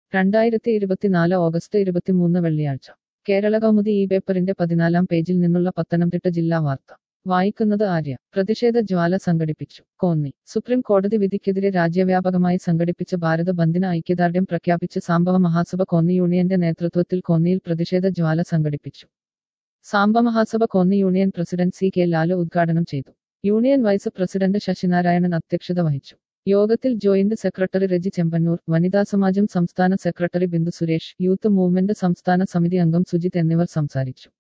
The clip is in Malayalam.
രണ്ടായിരത്തി ഇരുപത്തിനാല് ഓഗസ്റ്റ് ഇരുപത്തിമൂന്ന് വെള്ളിയാഴ്ച കേരള കൗമുദി ഈ പേപ്പറിന്റെ പതിനാലാം പേജിൽ നിന്നുള്ള പത്തനംതിട്ട ജില്ലാ വാർത്ത വായിക്കുന്നത് ആര്യ പ്രതിഷേധ ജ്വാല സംഘടിപ്പിച്ചു കോന്നി സുപ്രീം കോടതി വിധിക്കെതിരെ രാജ്യവ്യാപകമായി സംഘടിപ്പിച്ച ഭാരത ബന്ദിന് ഐക്യദാർഢ്യം പ്രഖ്യാപിച്ച് സാംബവ മഹാസഭ കോന്നി യൂണിയന്റെ നേതൃത്വത്തിൽ കോന്നിയിൽ പ്രതിഷേധ ജ്വാല സംഘടിപ്പിച്ചു Samba Mahasabha Konni union president C K Lalu ഉദ്ഘാടനം ചെയ്തു യൂണിയൻ വൈസ് പ്രസിഡന്റ് ശശിനാരായണൻ അധ്യക്ഷത വഹിച്ചു യോഗത്തിൽ ജോയിന്റ് സെക്രട്ടറി രജി ചെമ്പന്നൂർ വനിതാ സമാജം സംസ്ഥാന secretary Bindu Suresh youth movement സംസ്ഥാന സമിതി അംഗം സുജിത് എന്നിവർ സംസാരിച്ചു